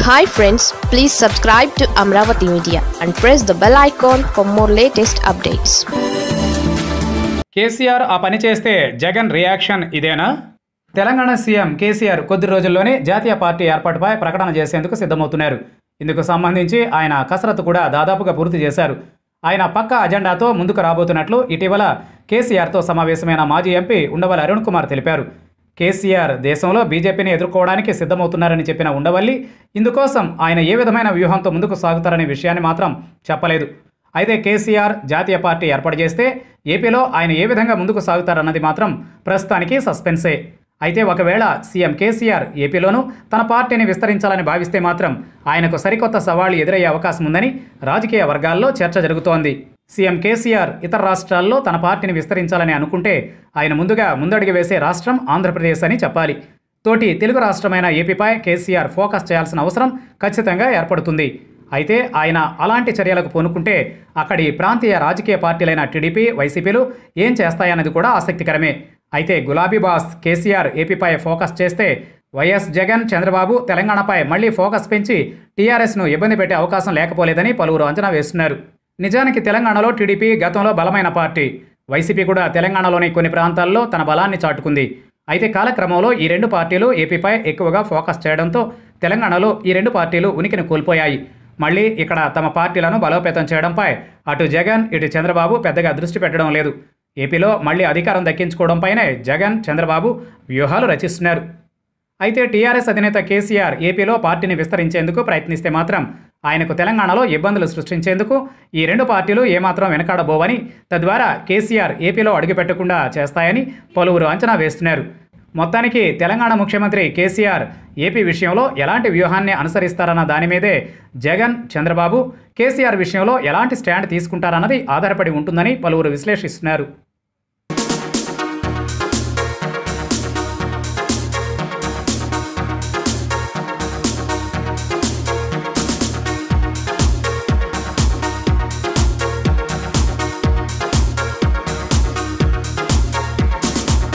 hi friends please subscribe to Amaravati media and press the bell icon for more latest updates KCR ఆ పని చేస్తే Jagan reaction ఇదేనా Telangana CM KCR కొద్ది రోజుల్లోనే జాతీయ పార్టీ ఏర్పాటుపై ప్రకటన చేసేందుకు సిద్ధమవుతున్నారు ఇందుకు సంబంధించి ఆయన కసరత్తు కూడా దాదాపుగా పూర్తి చేశారు ఆయన పక్క అజెండాతో ముందుకు రాబోతున్నట్లు ఇటీవల కేసీఆర్తో సమావేశమైన మాజీ ఎంపీ ఉండవల్లి అరుణ్ కుమార్ తెలిపారు కేసీఆర్ దేశంలో బీజేపీని ఎదుర్కోవడానికి సిద్ధమవుతున్నారని చెప్పిన ఉండవల్లి ఇందుకోసం ఆయన ఏ విధమైన వ్యూహంతో ముందుకు సాగుతారనే విషయాన్ని మాత్రం చెప్పలేదు అయితే కేసీఆర్ జాతీయ పార్టీ ఏర్పాటు చేస్తే ఏపీలో ఆయన ఏ విధంగా ముందుకు సాగుతారన్నది మాత్రం ప్రస్తుతానికి సస్పెన్సే అయితే ఒకవేళ సీఎం కేసీఆర్ ఏపీలోనూ తన పార్టీని విస్తరించాలని భావిస్తే మాత్రం ఆయనకు సరికొత్త సవాళ్లు ఎదురయ్యే అవకాశం ఉందని రాజకీయ వర్గాల్లో చర్చ జరుగుతోంది సీఎం కేసీఆర్ ఇతర రాష్ట్రాల్లో తన పార్టీని విస్తరించాలని అనుకుంటే ఆయన ముందుగా ముందడుగు వేసే రాష్ట్రం ఆంధ్రప్రదేశ్ అని చెప్పాలి తోటి తెలుగు రాష్ట్రమైన ఏపీపై కేసీఆర్ ఫోకస్ చేయాల్సిన అవసరం ఖచ్చితంగా ఏర్పడుతుంది అయితే ఆయన అలాంటి చర్యలకు పూనుకుంటే అక్కడి ప్రాంతీయ రాజకీయ పార్టీలైన టీడీపీ వైసీపీలు ఏం చేస్తాయన్నది కూడా ఆసక్తికరమే అయితే గులాబీ బాస్ కేసీఆర్ ఏపీపై ఫోకస్ చేస్తే వైఎస్ జగన్ చంద్రబాబు తెలంగాణపై మళ్లీ ఫోకస్ పెంచి టీఆర్ఎస్ను ఇబ్బంది పెట్టే అవకాశం లేకపోలేదని పలువురు అంచనా వేస్తున్నారు నిజానికి తెలంగాణలో టీడీపీ గతంలో బలమైన పార్టీ వైసీపీ కూడా తెలంగాణలోని కొన్ని ప్రాంతాల్లో తన బలాన్ని చాటుకుంది అయితే కాలక్రమంలో ఈ రెండు పార్టీలు ఏపీపై ఎక్కువగా ఫోకస్ చేయడంతో తెలంగాణలో ఈ రెండు పార్టీలు ఉనికిని కోల్పోయాయి మళ్ళీ ఇక్కడ తమ పార్టీలను బలోపేతం చేయడంపై అటు జగన్ ఇటు చంద్రబాబు పెద్దగా దృష్టి పెట్టడం లేదు ఏపీలో మళ్ళీ అధికారం దక్కించుకోవడంపైనే జగన్ చంద్రబాబు వ్యూహాలు రచిస్తున్నారు అయితే టీఆర్ఎస్ అధినేత కేసీఆర్ ఏపీలో పార్టీని విస్తరించేందుకు ప్రయత్నిస్తే మాత్రం ఆయనకు తెలంగాణలో ఇబ్బందులు సృష్టించేందుకు ఈ రెండు పార్టీలు ఏమాత్రం వెనకాడబోవని తద్వారా కేసీఆర్ ఏపీలో అడుగుపెట్టకుండా చేస్తాయని పలువురు అంచనా వేస్తున్నారు మొత్తానికి తెలంగాణ ముఖ్యమంత్రి కేసీఆర్ ఏపీ విషయంలో ఎలాంటి వ్యూహాన్ని అనుసరిస్తారన్న దాని మీదే జగన్ చంద్రబాబు కేసీఆర్ విషయంలో ఎలాంటి స్టాండ్ తీసుకుంటారన్నది ఆధారపడి ఉంటుందని పలువురు విశ్లేషిస్తున్నారు